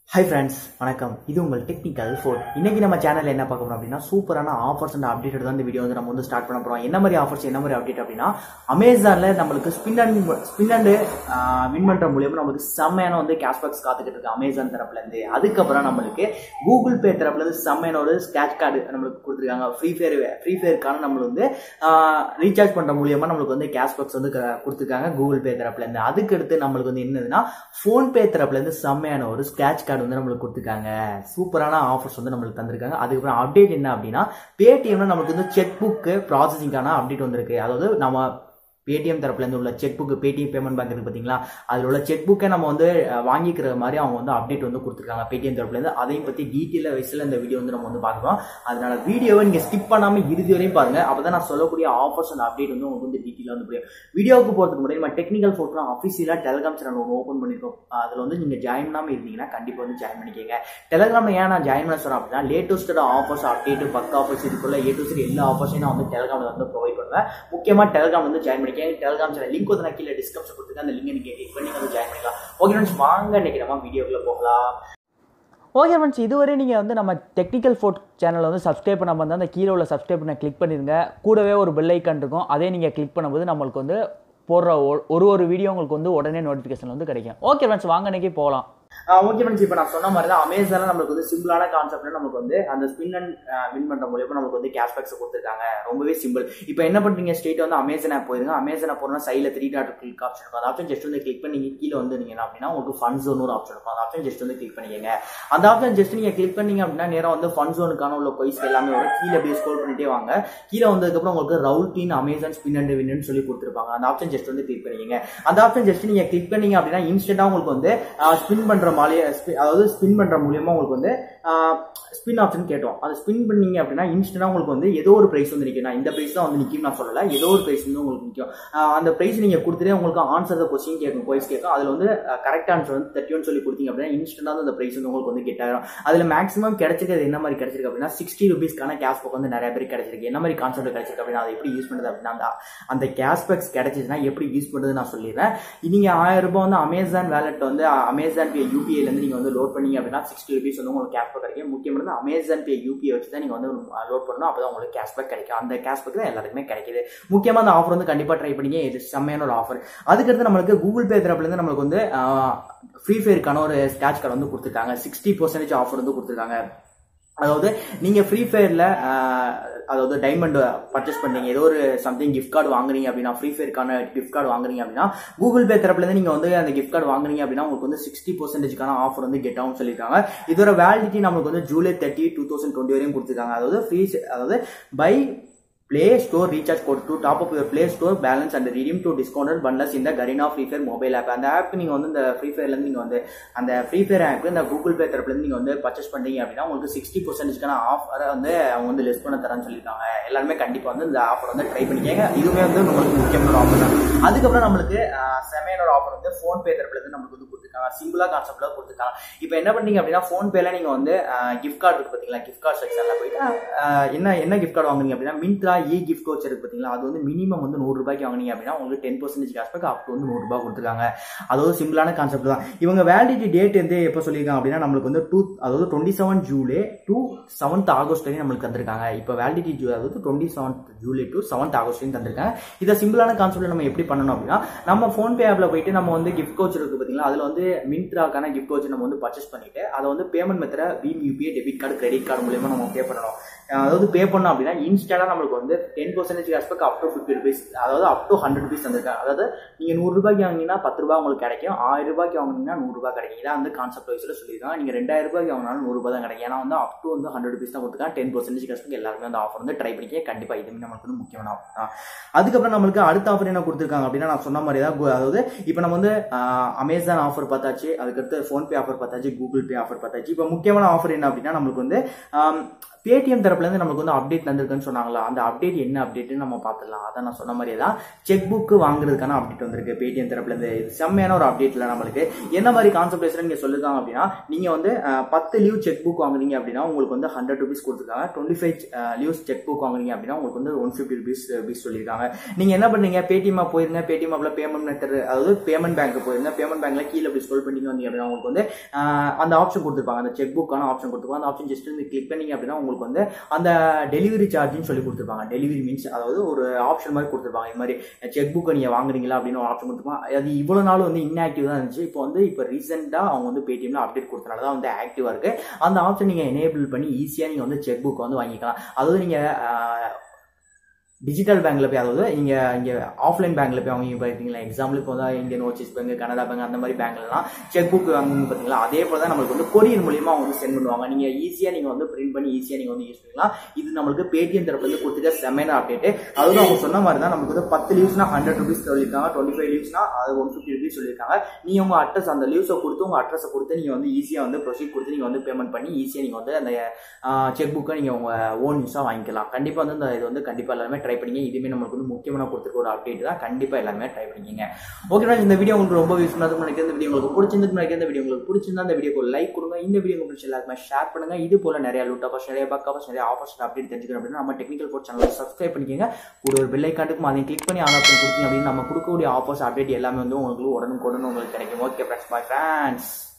hi friends வணக்கம் இது உங்கள் டெக்னிக்கல் ஃபோர்ட் இன்னைக்கு நம்ம சேனல்ல என்ன பார்க்க போறோம் அப்படின்னா சூப்பரான ஆஃபர்ஸ் அண்ட் அப்டேட் தான் இந்த வீடியோ வந்து நம்ம வந்து ஸ்டார்ட் பண்ண போறோம் என்ன மாதிரி ஆஃபர்ஸ் என்ன மாதிரி அப்டேட் அப்படின்னா அமேசான்ல நம்மளுக்கு spin and spin and win பண்ற மூலியமா நம்மளுக்கு செம்மையான வந்து கேஷ்பேக்ஸ் காத்துக்கிட்டு இருக்கு அமேசான் தரப்புல இருந்து அதுக்கப்புறம் நம்மளுக்கு கூகுள் பே தரப்புல இருந்து செம்மையான ஒரு ஸ்கேட்ச் கார்டு நம்மளுக்கு கொடுத்துருக்காங்க ஃப்ரீ ஃபயர் ஃப்ரீ ஃபயருக்கான நம்மளுக்கு வந்து ரீசார்ஜ் பண்ற மூலியமா நம்மளுக்கு வந்து கேஷ்பேக்ஸ் வந்து க- கொடுத்துருக்காங்க கூகுள் பே தரப்புல இருந்து அதுக்கு அடுத்து நம்மளுக்கு வந்து என்னதுன்னா ஃபோன் பே தரப்புல இருந்து செம்மையான ஒரு ஸ்கிராச் கார்டு வந்து நம்மளுக்கு கொடுத்துருக்காங்க சூப்பரான ஆஃபர்ஸ் வந்து நம்மளுக்கு தந்திருக்காங்க அதுக்கப்புறம் அப்டேட் என்ன அப்படின்னா பேடிஎம்ல நம்மளுக்கு வந்து செக் புக் ப்ராசஸிங்கான அப்டேட் வந்திருக்கு அதாவது நம்ம பேடிஎம் தரப்புல இருந்து உள்ள cheque book Paytm payment bank இருக்கு பாத்தீங்களா அதில் உள்ள செக் புக்கை நம்ம வந்து அஹ், வாங்கிக்கிற மாதிரி அவங்க வந்து அப்டேட் வந்து கொடுத்துருக்காங்க பேடிஎம் தரப்புல இருந்து அதையும் பத்தி டீட்டெயில வயசுல இந்த வீடியோ வந்து நம்ம வந்து பார்க்கலாம் அதனால வீடியோவை நீங்க ஸ்கிப் பண்ணாம இறுதி வரையும் பாருங்க அப்பதான் நான் சொல்லக்கூடிய ஆஃபர்ஸ் அந்த அப்டேட் வந்து உங்களுக்கு வந்து டீட்டெயிலாக வந்து புரியும் வீடியோவுக்கு போகிறதுக்கு முன்னாடி நம்ம டெக்னிக்கல் ஃபோட்டோ அஃபிஷியலாக டெலிகிராம் சேனல் ஒன்று ஓப்பன் பண்ணியிருக்கோம் அதில் வந்து நீங்கள் ஜாயின் பண்ணாமல் இருந்தீங்கன்னா கண்டிப்பாக வந்து ஜாயின் பண்ணிக்கோங்க டெலிகிராமில் ஏன் நான் ஜாயின் பண்ண சொல்கிறேன் அப்படின்னா லேட்டஸ்டோட ஆஃபர்ஸ் அப்டேட்டு பக்க ஆஃபர்ஸ் இதுக்குள்ள ஏ டு எல்லா ஆஃபர்ஸையும் நான் வந்து டெலிகிராமில் வந்து ப்ரொவைட் பண்ணுவேன் முக்கியமாக டெலிகிராம் வந்து ஜாயின் பண்ணிக்கங்க டெலிகிராம் சேனல் லிங்க் வந்து நான் கீழே டிஸ்கிரிப்ஷன் கொடுத்துருக்கேன் அந்த லிங்கை நீங்கள் கிளிக் பண்ணி வந்து ஜாயின் பண்ணிக்கலாம் ஓகே ஃப்ரெண்ட்ஸ் வாங்க இன்னைக்கு நம்ம வீடியோக்குள்ளே போகலாம் ஓகே ஃப்ரெண்ட்ஸ் இதுவரை நீங்கள் வந்து நம்ம டெக்னிக்கல் ஃபோர்ட் சேனலை வந்து சப்ஸ்கிரைப் பண்ணாமல் இருந்தால் அந்த கீழே உள்ள சப்ஸ்கிரைப் பண்ண கிளிக் பண்ணிருங்க கூடவே ஒரு பெல் ஐக்கான் இருக்கும் அதே நீங்கள் கிளிக் பண்ணும்போது நம்மளுக்கு வந்து போடுற ஒ- ஒரு ஒரு வீடியோ உங்களுக்கு வந்து உடனே நோட்டிஃபிகேஷன் வந்து கிடைக்கும் ஓகே ஃப்ரெண்ட்ஸ் வாங்க இன்னைக்கு போகலாம் ஓகே ஃப்ரெண்ட்ஸ் இப்போ நான் சொன்ன மாதிரி தான் அமேசானில் நம்மளுக்கு வந்து சிம்பிளான கான்செப்ட்ல நமக்கு வந்து அந்த ஸ்பின் அண்ட் வின் பண்ணுற மூலியமா நமக்கு வந்து கேஷ்பேக்ஸ் கொடுத்துருக்காங்க ரொம்பவே சிம்பிள் இப்போ என்ன பண்ணுறீங்க ஸ்ட்ரெயிட் வந்து அமேசான் ஆப் போயிருங்க அமேசான் ஆப் போனால் சைடில் த்ரீ டாட் கிளிக் ஆப்ஷன் இருக்கும் அந்த ஆப்ஷன் ஜஸ்ட் வந்து கிளிக் பண்ணி நீங்க கீழே வந்து நீங்க என்ன அப்படின்னா உங்களுக்கு ஃபன் ஜோன் ஒரு ஆப்ஷன் இருக்கும் அந்த ஆப்ஷன் ஜஸ்ட் வந்து கிளிக் பண்ணிக்கங்க அந்த ஆப்ஷன் ஜஸ்ட் நீங்க கிளிக் பண்ணீங்க அப்படின்னா நேரா வந்து ஃபன் ஜோனுக்கான உள்ள கொய்ஸ் எல்லாமே வரும் கீழே அப்படியே ஸ்க்ரோல் பண்ணிட்டே வாங்க கீழே வந்ததுக்கப்புறம் உங்களுக்கு ரவுட்டின் அமேசான் ஸ்பின் அண்ட் வின்னு சொல்லி கொடுத்துருப்பாங்க அந்த ஆப்ஷன் ஜஸ்ட் வந்து கிளிக் பண்ணிக்கங்க அந்த ஆப்ஷன் ஜஸ்ட் நீங்க கிளிக் பண்ணீங்க அப்படின்னா இன்ஸ்டன்டா உங்களுக்கு வந்து ஸ்பின் பண்ற மாலைய அதாவது ஸ்பின் பண்ற மூலியமா உங்களுக்கு வந்து ஸ்பின் ஆப்ஷன் கேட்டோம் அது ஸ்பின் பண்ணீங்க அப்படின்னா இன்ஸ்டன்டா உங்களுக்கு வந்து ஏதோ ஒரு பிரைஸ் வந்து நிற்கும் நான் இந்த பிரைஸ் தான் வந்து நிற்கும் நான் சொல்லல ஏதோ ஒரு பிரைஸ் வந்து உங்களுக்கு நிற்கும் அந்த பிரைஸ் நீங்க கொடுத்துட்டே உங்களுக்கு ஆன்சர் த கொஸ்டின் கேட்கும் கொய்ஸ் கேட்கும் அதுல வந்து கரெக்ட் ஆன்சர் வந்து தேர்ட்டி சொல்லி கொடுத்தீங்க அப்படின்னா இன்ஸ்டன்டா அந்த பிரைஸ் வந்து உங்களுக்கு வந்து கெட் ஆயிரும் அதுல மேக்ஸிமம் கிடைச்சிருக்கிறது என்ன மாதிரி கிடைச்சிருக்கு அப்படின்னா சிக்ஸ்டி ருபீஸ்க்கான கேஷ் பேக் வந்து நிறைய பேர் கிடைச்சிருக்கு என்ன மாதிரி கான்செப்ட் கிடைச்சிருக்கு அப்படின்னா அதை எப்படி யூஸ் பண்ணுறது அப்படின்னா அந்த அந்த கேஷ் பேக்ஸ் கிடைச்சிச்சுன்னா எப்படி யூஸ் பண்ணுறது நான் சொல்லிடுறேன் நீங்க ஆயிரம் ரூபாய் வந்து அமேசான் வேலெட் வந்து அமேசான் பே யூபிஐல இருந்து நீங்க வந்து லோட் பண்ணீங்க அப்படின்னா சிக்ஸ்டி ருபீஸ் வந்து உங்களுக்கு கேஷ் பேக் கிடைக்கும் முக்கியமானது அமேசான் பே யூபிஐ வச்சு தான் நீங்க வந்து லோட் பண்ணணும் அப்பதான் உங்களுக்கு கேஷ் பேக் கிடைக்கும் அந்த கேஷ் பேக் தான் எல்லாருக்குமே கிடைக்குது முக்கியமா அந்த ஆஃபர் வந்து கண்டிப்பா ட்ரை பண்ணீங்க இது செம்மையான ஒரு ஆஃபர் அதுக்கடுத்து நம்மளுக்கு கூகுள் பே தரப்புல இருந்து நம்மளுக்கு வந்து ஃப்ரீ ஃபயருக்கான ஒரு ஸ்டாச் கார்டு வந்து கொடுத்துருக்காங்க சிக்ஸ்டி பர்சன்டேஜ் ஆஃபர் வந்து கொடுத்துருக்காங்க அதாவது நீங்க ஃப்ரீ ஃபயர்ல அதாவது டைமண்ட் பர்ச்சேஸ் பண்ணீங்க ஏதோ ஒரு சம்திங் கிஃப்ட் கார்டு வாங்குறீங்க அப்படின்னா ஃப்ரீ ஃபயருக்கான கிஃப்ட் கார்டு வாங்குறீங்க அப்படின்னா கூகுள் பே தரப்புல இருந்து நீங்க வந்து அந்த கிஃப்ட் கார்டு வாங்குறீங்க அப்படின்னா உங்களுக்கு வந்து சிக்ஸ்டி பர்சன்டேஜ்க்கான ஆஃபர் வந்து கெட் ஆகும் சொல்லியிருக்காங்க இதோட வேலிடிட்டி நமக்கு வந்து July thirty two thousand twenty வரையும் கொடுத்துருக்காங்க அதாவது ஃப்ரீ அதாவது buy play store recharge code to top up your play store balance and redeem to discounted bundles இந்த Garena free fire mobile app அந்த ஆப் நீங்க வந்து இந்த ஃப்ரீ ஃபயர்ல இருந்து நீங்க வந்து அந்த ஃப்ரீ ஃபயர் ஆப் இந்த கூகுள் பே தரப்புல இருந்து நீங்க வந்து பர்ச்சேஸ் பண்றீங்க அப்படின்னா உங்களுக்கு சிக்ஸ்டி பர்சன்டேஜ்க்கான ஆஃபர் வந்து அவங்க வந்து லெஸ் பண்ண தரேன்னு சொல்லியிருக்காங்க எல்லாருமே கண்டிப்பா வந்து இந்த ஆஃபர் வந்து ட்ரை பண்ணிக்கங்க இதுவுமே வந்து உங்களுக்கு முக்கியமான ஆஃபர் தான் அதுக்கப்புறம் நம்மளுக்கு ஆஹ், செமையான ஒரு ஆஃபர் வந்து ஃபோன் பே தரப்புல இருந்து நம்மளுக்கு வந்து கொடுத்துருக்காங்க சிம்பிளா கான்செப்ட்ல கொடுத்துருக்காங்க இப்போ என்ன பண்ணீங்க அப்படின்னா ஃபோன் பேல நீங்க வந்து கிஃப்ட் கார்டு இருக்கு பாத்தீங்களா கிஃப்ட் கார்டு செக்ஷன்ல போயிட்டு ஆஹ், என்ன என்ன கிஃப்ட் கார்டு வாங்குறீங்க அப்படின்னா மின்த்ரா இ கிஃப்ட் வச்சு இருக்கு பாத்தீங்களா அது வந்து மினிமம் வந்து நூறு ரூபாய்க்கு வாங்குனீங்க அப்படின்னா உங்களுக்கு ten percentage cashback up to வந்து நூறு ரூபாய் கொடுத்துருக்காங்க அதாவது சிம்பிளான கான்செப்ட் தான் இவங்க வேலிடிட்டி டேட் வந்து எப்போ சொல்லியிருக்காங்க அப்படின்னா நம்மளுக்கு வந்து டூ அதாவது twenty seven July to seventh August வரையும் நம்மளுக்கு தந்திருக்காங்க இப்போ வேலிடிட்டி ஜூ அதாவது twenty seventh July to seventh August வரையும் தந்திருக்காங்க இதை சிம்பிளான கான்செப்ட்ல நம்ம எப்படி பண்ணணும் அப்படின்னா நம்ம ஃபோன் பே ஆப்ல போயிட்டு நம்ம வந்து கிஃப்ட் கோச் இருக்கு பாத்தீங்களா அதுல வந்து மின்த்ராக்கான கிஃப்ட் கோச் நம்ம வந்து பர்ச்சேஸ் பண்ணிட்டு அதை வந்து payment method BHIM UPI debit card credit card மூலியமா நம்ம பே பண்ணணும் அதாவது பே பண்ணோம் அப்படின்னா இன்ஸ்டன்டா நம்மளுக்கு வந்து ten percentage cashback up to fifty rupees அதாவது அப் டு ஹண்ட்ரட் ருபீஸ் தந்திருக்காங்க அதாவது நீங்க நூறு ரூபாய்க்கு வாங்கினீங்கன்னா பத்து ரூபாய் உங்களுக்கு கிடைக்கும் ஆயிரம் ரூபாய்க்கு வாங்கினீங்கன்னா நூறு ரூபாய் கிடைக்கும் இதான் வந்து கான்செப்ட் வைஸ்ல சொல்லியிருக்காங்க நீங்க ரெண்டாயிரம் ரூபாய்க்கு வாங்கினாலும் நூறு ரூபாய் தான் கிடைக்கும் ஏன்னா வந்து அப் டு வந்து ஹண்ட்ரட் ருபீஸ் தான் கொடுத்துருக்காங்க டென் பர்சன்டேஜ் கேஷ்பேக் எல்லாருமே அந்த ஆஃபர் வந்து ட்ரை பண்ணிக்க கண்டிப்பா இதுவுமே நமக்கு வந்து முக்கியமான ஆஃபர் தான் அதுக்கப்புறம் நம்மளுக்கு அடுத்த ஆஃபர் என்ன கொடுத்துருக்காங்க அப்படின்னா நான் சொன்ன மாதிரி தான் கு- அதாவது இப்போ நம்ம வந்து அமேசான் ஆஃபர் பார்த்தாச்சு அதுக்கடுத்து ஃபோன்பே ஆஃபர் பார்த்தாச்சு கூகுள் பே ஆஃபர் பார்த்தாச்சு இப்போ முக்கியமான ஆஃபர் என்ன அப்படின்னா நம்மளுக்கு வந்து பேடிஎம் தரப்புல இருந்து நமக்கு வந்து அப்டேட் வந்திருக்குன்னு சொன்னாங்களா அந்த அப்டேட் என்ன அப்டேட்னு நம்ம பார்த்துடலாம் அதான் நான் சொன்ன மாதிரியே தான் செக் புக் வாங்குறதுக்கான அப்டேட் வந்திருக்கு பேடிஎம் தரப்புல இருந்து இது செம்மையான ஒரு அப்டேட்ல நம்மளுக்கு என்ன மாதிரி கான்செப்ட் நீங்க சொல்லிருக்காங்க அப்படின்னா நீங்க வந்து அஹ், பத்து லீவ் செக் புக் வாங்குறீங்க அப்படின்னா உங்களுக்கு வந்து ஹண்ட்ரட் ருபீஸ் கொடுத்துருக்காங்க twenty five leaves cheque book வாங்குறீங்க அப்படின்னா உங்களுக்கு வந்து ஒன் ஃபிஃப்டி ருபீஸ் ருபீஸ் சொல்லியிருக்காங்க நீங்க என்ன பண்ணீங்க பேடிஎம் போயிருங்க பேடிஎம் ஆப்ல பேமெண்ட் மெத்தட் அதாவது பேமெண்ட் பேங்க் போயிருங்க பேமெண்ட் பேங்க்ல கீழே அப்படி ஸ்க்ரோல் பண்ணிங்க வந்தீங்க அப்படின்னா உங்களுக்கு வந்து ஆஹ், அந்த ஆப்ஷன் கொடுத்துருப்பாங்க அந்த செக் புக்கான ஆப்ஷன் கொடுத்துருப்பாங்க அந்த ஆப்ஷன் ஜஸ்ட் வந்து கிளிக் பண்ணீங்க அப்படின்னா உங்களுக்கு வந்து அந்த டெலிவரி சார்ஜ்னு சொல்லி கொடுத்துருப்பாங்க டெலிவரி மீன்ஸ் அதாவது ஒரு ஆப்ஷன் மாதிரி கொடுத்துருப்பாங்க இது மாதிரி செக் புக்கை நீங்கள் வாங்குறீங்களா அப்படின்னு ஒரு ஆப்ஷன் கொடுத்துருப்பாங்க அது இவ்வளோ நாள் வந்து inactive தான் இருந்துச்சு இப்போ வந்து இப்போ ரீசெண்டாக அவங்க வந்து பேடிஎம்ல அப்டேட் கொடுத்தனால தான் வந்து ஆக்டிவாக இருக்கு அந்த ஆப்ஷன் நீங்கள் எனேபிள் பண்ணி ஈஸியாக நீங்கள் வந்து செக் புக் வந்து வாங்கிக்கலாம் அதாவது நீங்கள் டிஜிட்டல் பேங்க்ல போய் அதாவது இங்க இங்க ஆஃப்லைன் பேங்க்ல போய் வாங்கி பார்த்தீங்களா எக்ஸாம்பிள் இப்போ வந்து Indian overseas bank Canada bank அந்த மாதிரி பேங்க்லாம் செக் புக் வாங்குங்க பார்த்தீங்களா அதே போல தான் நம்மளுக்கு வந்து கொரியர் மூலியமா அவங்க வந்து சென்ட் பண்ணுவாங்க நீங்க ஈஸியா நீங்க வந்து பிரிண்ட் பண்ணி ஈஸியா நீங்க வந்து யூஸ் பண்ணிக்கலாம் இது நம்மளுக்கு பேடிஎம் தரப்புல இருந்து கொடுத்துருக்க செமையான அப்டேட் அதுவும் அவங்க சொன்ன மாதிரி தான் நமக்கு வந்து பத்து லீவ்ஸ்னா ஹண்ட்ரட் ருபீஸ் சொல்லியிருக்காங்க டுவெண்ட்டி ஃபைவ் லீவ்ஸ்னா அது ஒன் ஃபிஃப்டி ருபீஸ் சொல்லியிருக்காங்க நீங்க உங்க அட்ரஸ் அந்த லீவ்ஸை கொடுத்து உங்க அட்ரஸை கொடுத்து நீங்க வந்து ஈஸியா வந்து ப்ரொசீட் கொடுத்து நீங்க வந்து பேமெண்ட் பண்ணி ஈஸியா நீங்க வந்து அந்த செக் புக்கை நீங்க உங்க ஓன் யூஸா வாங்கிக்கலாம் கண்டிப்பா வந்து இந்த இது வந்து கண்டிப்பா எல்லாருமே ட்ரை பண்ணிங்க இதுவுமே நம்மளுக்கு வந்து முக்கியமான கொடுத்துருக்க ஒரு அப்டேட் தான் கண்டிப்பா எல்லாருமே ட்ரை பண்ணிக்கிங்க ஓகே ஃப்ரெண்ட்ஸ் இந்த வீடியோ உங்களுக்கு ரொம்ப யூஸ்ஃபுல்லாக இருக்கும் நினைக்கிறேன் இந்த வீடியோ உங்களுக்கு பிடிச்சிருந்து நினைக்கிறேன் இந்த வீடியோ உங்களுக்கு பிடிச்சிருந்தா இந்த வீடியோக்கு லைக் கொடுங்க இந்த வீடியோ உங்களுக்கு எல்லாருமே ஷேர் பண்ணுங்க இது போல நிறைய லூட் ஆஃபர்ஸ் நிறைய பக் ஆஃபர்ஸ் நிறைய ஆஃபர்ஸ் அப்டேட் தெரிஞ்சுக்கணும் அப்படின்னா நம்ம டெக்னிக்கல் போர்ட் சேனலை சப்ஸ்கிரைப் பண்ணிக்கோங்க கூட ஒரு பெல் ஐக்காட்டுக்கும் அதையும் கிளிக் பண்ணி ஆன் ஆப்ஷன் கொடுத்தீங்க அப்படின்னு நம்ம கொடுக்கக்கூடிய ஆஃபர்ஸ் அப்டேட் எல்லாமே வந்து உங்களுக்கு உடனுக்குடன் உங்களுக்கு கிடைக்கும் ஓகே ஃப்ரெண்ட்ஸ் பை ஃப்ரெண்ட்ஸ்